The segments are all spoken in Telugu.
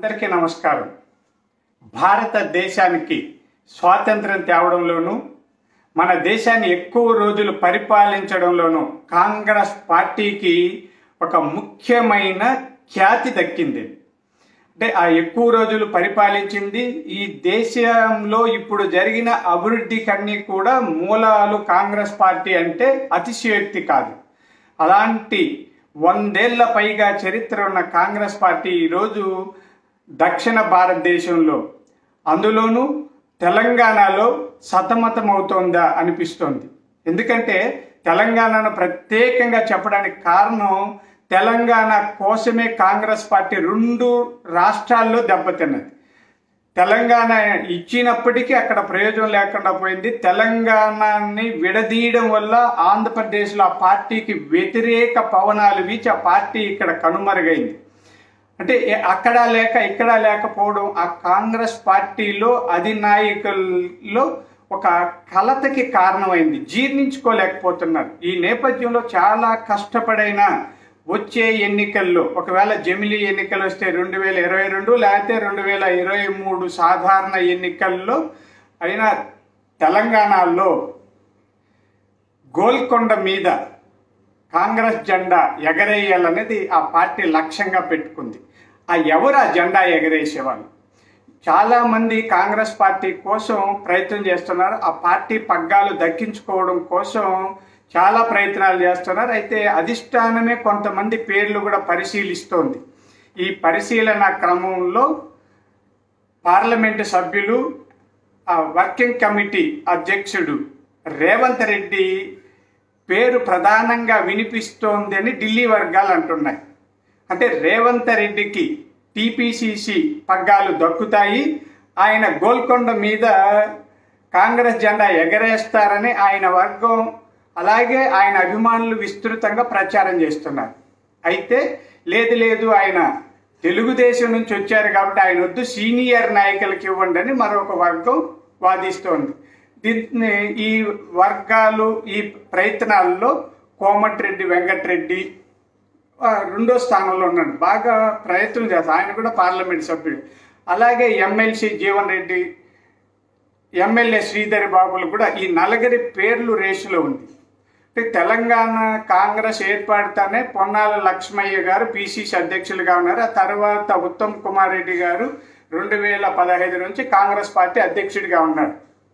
అందరికీ నమస్కారం భారతదేశానికి స్వాతంత్రం తేవడంలోనూ మన దేశాన్ని ఎక్కువ రోజులు పరిపాలించడంలోనూ కాంగ్రెస్ పార్టీకి ఒక ముఖ్యమైన ఖ్యాతి దక్కింది అంటే ఆ ఎక్కువ రోజులు పరిపాలించింది ఈ దేశంలో ఇప్పుడు జరిగిన అభివృద్ధికి అన్ని కూడా మూలాలు కాంగ్రెస్ పార్టీ అంటే అతిశయోక్తి కాదు అలాంటి వందేళ్ల పైగా చరిత్ర ఉన్న కాంగ్రెస్ పార్టీ ఈరోజు దక్షిణ భారతదేశంలో అందులోనూ తెలంగాణలో సతమతమవుతోందా అనిపిస్తోంది ఎందుకంటే తెలంగాణను ప్రత్యేకంగా చెప్పడానికి కారణం తెలంగాణ కోసమే కాంగ్రెస్ పార్టీ రెండు రాష్ట్రాల్లో దెబ్బతిన్నది తెలంగాణ ఇచ్చినప్పటికీ అక్కడ ప్రయోజనం లేకుండా పోయింది తెలంగాణని విడదీయడం వల్ల ఆంధ్రప్రదేశ్లో ఆ పార్టీకి వ్యతిరేక పవనాలు వీచి ఆ పార్టీ ఇక్కడ కనుమరుగైంది అంటే ఏ- అక్కడ లేక ఇక్కడ లేకపోవడం ఆ కాంగ్రెస్ పార్టీలో అధినాయకుల్లో ఒక కలతకి కారణమైంది జీర్ణించుకోలేకపోతున్నారు ఈ నేపథ్యంలో చాలా కష్టపడైన వచ్చే ఎన్నికల్లో ఒకవేళ జమిలీ ఎన్నికలు వస్తే రెండు వేల ఇరవై రెండు లేకపోతే రెండు వేల ఇరవై మూడు సాధారణ ఎన్నికల్లో అయినా తెలంగాణలో గోల్కొండ మీద కాంగ్రెస్ జెండా ఎగరేయాలనేది ఆ పార్టీ లక్ష్యంగా పెట్టుకుంది ఆ ఎవరు ఆ జెండా ఎగరేసేవాళ్ళు చాలా మంది కాంగ్రెస్ పార్టీ కోసం ప్రయత్నం చేస్తున్నారు ఆ పార్టీ పగ్గాలు దక్కించుకోవడం కోసం చాలా ప్రయత్నాలు చేస్తున్నారు అయితే అధిష్టానమే కొంతమంది పేర్లు కూడా పరిశీలిస్తోంది ఈ పరిశీలన క్రమంలో పార్లమెంటు సభ్యులు ఆ వర్కింగ్ కమిటీ అధ్యక్షుడు రేవంత్ రెడ్డి పేరు ప్రధానంగా వినిపిస్తోంది అని ఢిల్లీ వర్గాలు అంటున్నాయి అంటే రేవంత్ రెడ్డికి టీపీసీసీ పగ్గాలు దక్కుతాయి ఆయన గోల్కొండ మీద కాంగ్రెస్ జెండా ఎగరేస్తారని ఆయన వర్గం అలాగే ఆయన అభిమానులు విస్తృతంగా ప్రచారం చేస్తున్నారు అయితే లేదు లేదు ఆయన తెలుగుదేశం నుంచి వచ్చారు కాబట్టి ఆయన వద్దు సీనియర్ నాయకులకి ఇవ్వండి అని మరొక వర్గం వాదిస్తోంది దీన్ని ఈ వర్గాలు ఈ ప్రయత్నాల్లో కోమటిరెడ్డి వెంకటరెడ్డి ఆ, రెండో స్థానంలో ఉన్నాడు బాగా ప్రయత్నం చేస్తాడు ఆయన కూడా పార్లమెంట్ సభ్యుడు అలాగే ఎమ్మెల్సీ జీవన్ రెడ్డి ఎమ్మెల్యే శ్రీధరి బాబులు కూడా ఈ నలుగురి పేర్లు రేసులో ఉంది అంటే తెలంగాణ కాంగ్రెస్ ఏర్పడితేనే పొన్నాల లక్ష్మయ్య గారు పిసిసి అధ్యక్షులుగా ఉన్నారు ఆ తర్వాత ఉత్తమ్ కుమార్ రెడ్డి గారు రెండు వేల పదహైదు నుంచి కాంగ్రెస్ పార్టీ అధ్యక్షుడిగా ఉన్నారు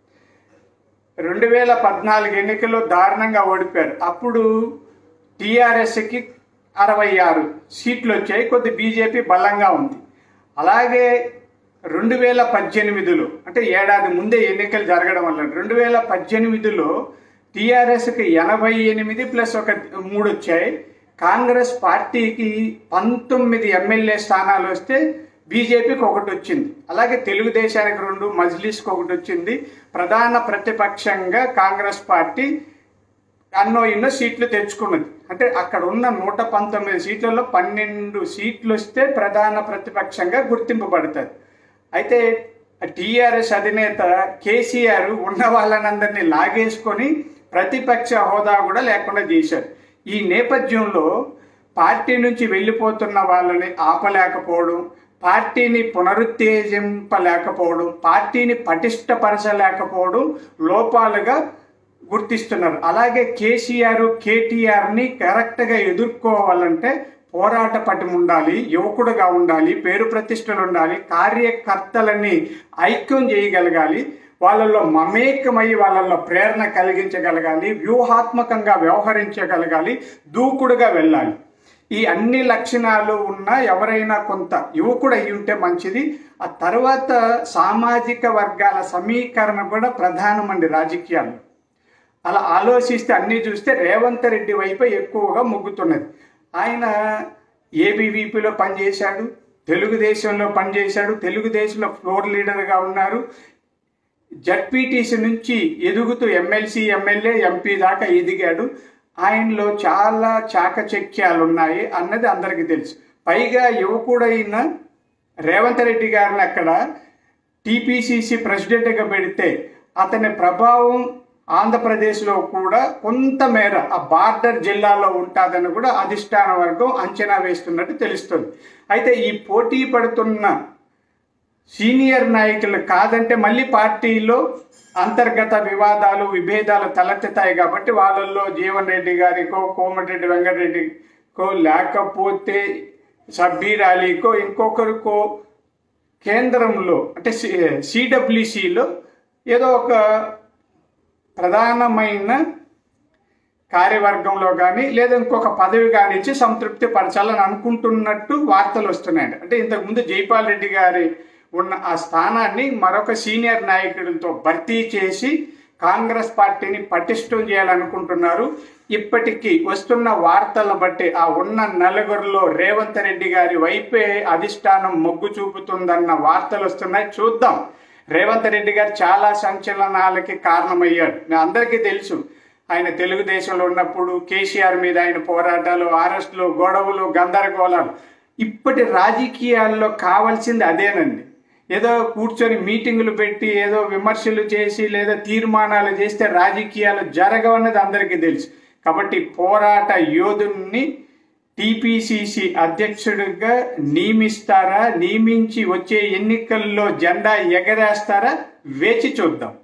రెండు వేల పద్నాలుగు ఎన్నికల్లో దారుణంగా ఓడిపోయారు అప్పుడు టీఆర్ఎస్కి అరవై ఆరు సీట్లు వచ్చాయి కొద్ది బీజేపీ బలంగా ఉంది అలాగే రెండు వేల పద్దెనిమిదిలో అంటే ఏడాది ముందే ఎన్నికలు జరగడం వల్ల రెండు వేల పద్దెనిమిదిలో టీఆర్ఎస్కి ఎనభై ఎనిమిది ప్లస్ ఒక మూడు వచ్చాయి కాంగ్రెస్ పార్టీకి పంతొమ్మిది ఎమ్మెల్యే స్థానాలు వస్తే బీజేపీకి ఒకటి వచ్చింది అలాగే తెలుగుదేశానికి రెండు మజ్లిస్కి ఒకటి వచ్చింది ప్రధాన ప్రతిపక్షంగా కాంగ్రెస్ పార్టీ అన్నో ఎన్నో సీట్లు తెచ్చుకున్నది అంటే అక్కడ ఉన్న నూట పంతొమ్మిది సీట్లలో పన్నెండు సీట్లు వస్తే ప్రధాన ప్రతిపక్షంగా గుర్తింపబడుతుంది అయితే టీఆర్ఎస్ అధినేత కేసీఆర్ ఉన్న వాళ్ళనందరినీ లాగేసుకొని ప్రతిపక్ష హోదా కూడా లేకుండా చేశారు ఈ నేపథ్యంలో పార్టీ నుంచి వెళ్ళిపోతున్న వాళ్ళని ఆపలేకపోవడం పార్టీని పునరుత్తేజింపలేకపోవడం పార్టీని పటిష్టపరచలేకపోవడం లోపాలుగా గుర్తిస్తున్నారు అలాగే కేసీఆర్ కేటీఆర్ని కరెక్ట్గా ఎదుర్కోవాలంటే పోరాట పటిమ ఉండాలి యువకుడుగా ఉండాలి పేరు ప్రతిష్టలు ఉండాలి కార్యకర్తలని ఐక్యం చేయగలగాలి వాళ్ళల్లో మమేకమై వాళ్ళల్లో ప్రేరణ కలిగించగలగాలి వ్యూహాత్మకంగా వ్యవహరించగలగాలి దూకుడుగా వెళ్ళాలి ఈ అన్ని లక్షణాలు ఉన్న ఎవరైనా కొంత యువకుడు అయి ఉంటే మంచిది ఆ తర్వాత సామాజిక వర్గాల సమీకరణ కూడా ప్రధానమండి రాజకీయాల్లో అలా ఆలోచిస్తే అన్నీ చూస్తే రేవంత్ రెడ్డి వైపు ఎక్కువగా మొగ్గుతున్నది ఆయన ఏబీవీపీలో పనిచేశాడు తెలుగుదేశంలో పనిచేశాడు తెలుగుదేశంలో ఫ్లోర్ లీడర్గా ఉన్నారు జడ్పీటీసీ నుంచి ఎదుగుతూ ఎమ్మెల్సీ ఎమ్మెల్యే ఎంపీ దాకా ఎదిగాడు ఆయనలో చాలా చాకచక్యాలు ఉన్నాయి అన్నది అందరికీ తెలుసు పైగా యువకుడైన రేవంత్ రెడ్డి గారిని అక్కడ టీపీసీసీ ప్రెసిడెంట్గా పెడితే అతని ప్రభావం ఆంధ్రప్రదేశ్లో కూడా కొంతమేర ఆ బార్డర్ జిల్లాలో ఉంటుందని కూడా అధిష్టాన వర్గం అంచనా వేస్తున్నట్టు తెలుస్తుంది అయితే ఈ పోటీ పడుతున్న సీనియర్ నాయకులు కాదంటే మళ్ళీ పార్టీలో అంతర్గత వివాదాలు విభేదాలు తలెత్తుతాయి కాబట్టి వాళ్ళల్లో జీవన్ రెడ్డి గారికో కోమటిరెడ్డి వెంకటరెడ్డికో లేకపోతే సబ్బీర్ అలీకో ఇంకొకరికో కేంద్రంలో అంటే సిడబ్ల్యూసిలో ఏదో ఒక ప్రధానమైన కార్యవర్గంలో కానీ లేదా ఇంకొక పదవి కానీ ఇచ్చి సంతృప్తి పరచాలని అనుకుంటున్నట్టు వార్తలు వస్తున్నాయండి అంటే ఇంతకుముందు జైపాల్ రెడ్డి గారి ఉన్న ఆ స్థానాన్ని మరొక సీనియర్ నాయకుడితో భర్తీ చేసి కాంగ్రెస్ పార్టీని పటిష్టం చేయాలనుకుంటున్నారు ఇప్పటికీ వస్తున్న వార్తలను బట్టి ఆ ఉన్న నలుగురిలో రేవంత్ రెడ్డి గారి వైపే అధిష్టానం మొగ్గు చూపుతుందన్న వార్తలు వస్తున్నాయి చూద్దాం రేవంత్ రెడ్డి గారు చాలా సంచలనాలకి కారణమయ్యాడు మీ అందరికీ తెలుసు ఆయన తెలుగుదేశంలో ఉన్నప్పుడు కేసీఆర్ మీద ఆయన పోరాటాలు అరెస్టులు గొడవలు గందరగోళాలు ఇప్పటి రాజకీయాల్లో కావాల్సింది అదేనండి ఏదో కూర్చొని మీటింగులు పెట్టి ఏదో విమర్శలు చేసి లేదా తీర్మానాలు చేస్తే రాజకీయాలు జరగవన్నది అందరికీ తెలుసు కాబట్టి పోరాట యోధుల్ని టిపిసిసి అధ్యక్షుడిగా నియమిస్తారా నియమించి వచ్చే ఎన్నికల్లో జెండా ఎగరేస్తారా వేచి చూద్దాం